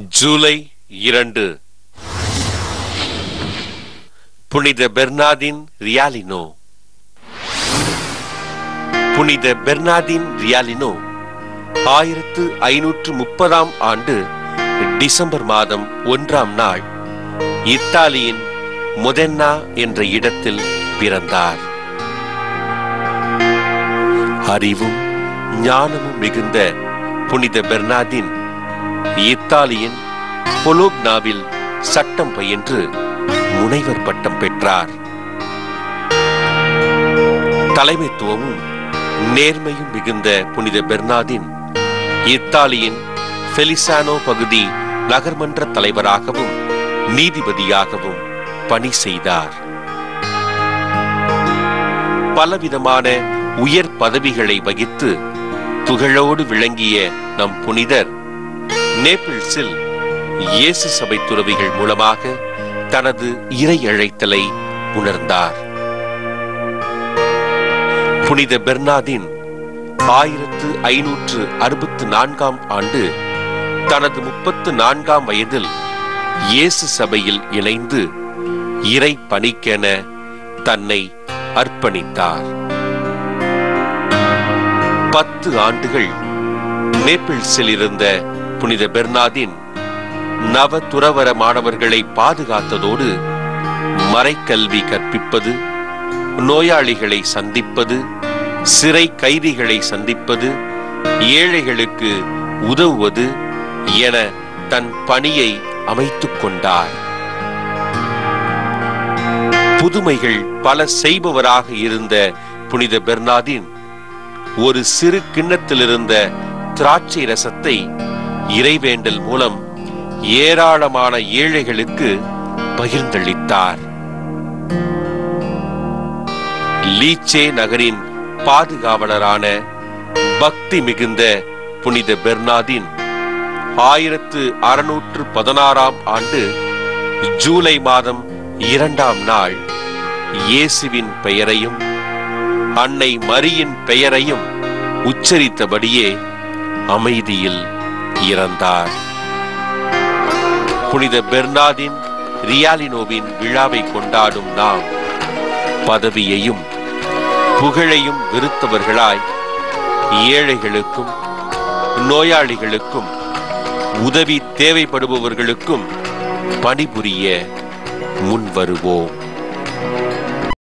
ஜூலை இரண்டு புனித பெர்னாதின் ரியாலினோ புனித பெர்னாதின் ரியாலினோ ஆயிரத்து ஐநூற்று முப்பதாம் ஆண்டு டிசம்பர் மாதம் ஒன்றாம் நாள் இத்தாலியின் மொதென்னா என்ற இடத்தில் பிறந்தார் அறிவும் ஞானமும் மிகுந்த புனித பெர்னாதின் இத்தாலியின் பொலோக்னாவில் சட்டம் பயின்று முனைவர் பட்டம் பெற்றார் தலைமைத்துவமும் நேர்மையும் மிகுந்த புனித பெர்னாதின் இத்தாலியின் ஃபெலிசானோ பகுதி நகர்மன்ற தலைவராகவும் நீதிபதியாகவும் பணி செய்தார் பலவிதமான உயர் பதவிகளை வகித்து புகழோடு விளங்கிய நம் புனிதர் நேபிள்ஸில் இயேசு சபை துறவிகள் மூலமாக தனது இறை அழைத்தலை உணர்ந்தார் புனித பெர்னாதின் ஆயிரத்து ஐநூற்று அறுபத்து நான்காம் ஆண்டு தனது முப்பத்து நான்காம் வயதில் இயேசு சபையில் இணைந்து இறை பணிக்கென தன்னை அர்ப்பணித்தார் பத்து ஆண்டுகள் நேபிள்ஸில் இருந்த புனித பெர்னாதின் நவ துறவர மாணவர்களை பாதுகாத்ததோடு மறைக்கல்வி கற்பிப்பது நோயாளிகளை சந்திப்பது சிறை கைதிகளை சந்திப்பது ஏழைகளுக்கு உதவுவது என தன் பணியை அமைத்துக் கொண்டார் புதுமைகள் பல செய்பவராக இருந்த புனித பெர்னாதின் ஒரு சிறு கிண்ணத்தில் இருந்த திராட்சை ரசத்தை இறைவேண்டல் மூலம் ஏராளமான ஏழைகளுக்கு பகிர்ந்தளித்தார் லீச்சே நகரின் பாதுகாவலரான பக்தி மிகுந்த புனித பெர்னாதின் ஆயிரத்து அறுநூற்று பதினாறாம் ஆண்டு ஜூலை மாதம் இரண்டாம் நாள் இயேசுவின் பெயரையும் அன்னை மரியின் பெயரையும் உச்சரித்தபடியே அமைதியில் இறந்தார் புனித பெர்னாதின் ரியாலினோவின் விழாவை கொண்டாடும் நாம் பதவியையும் புகழையும் வெறுத்தவர்களாய் ஏழைகளுக்கும் நோயாளிகளுக்கும் உதவி தேவைப்படுபவர்களுக்கும் பணிபுரிய முன்வருவோம்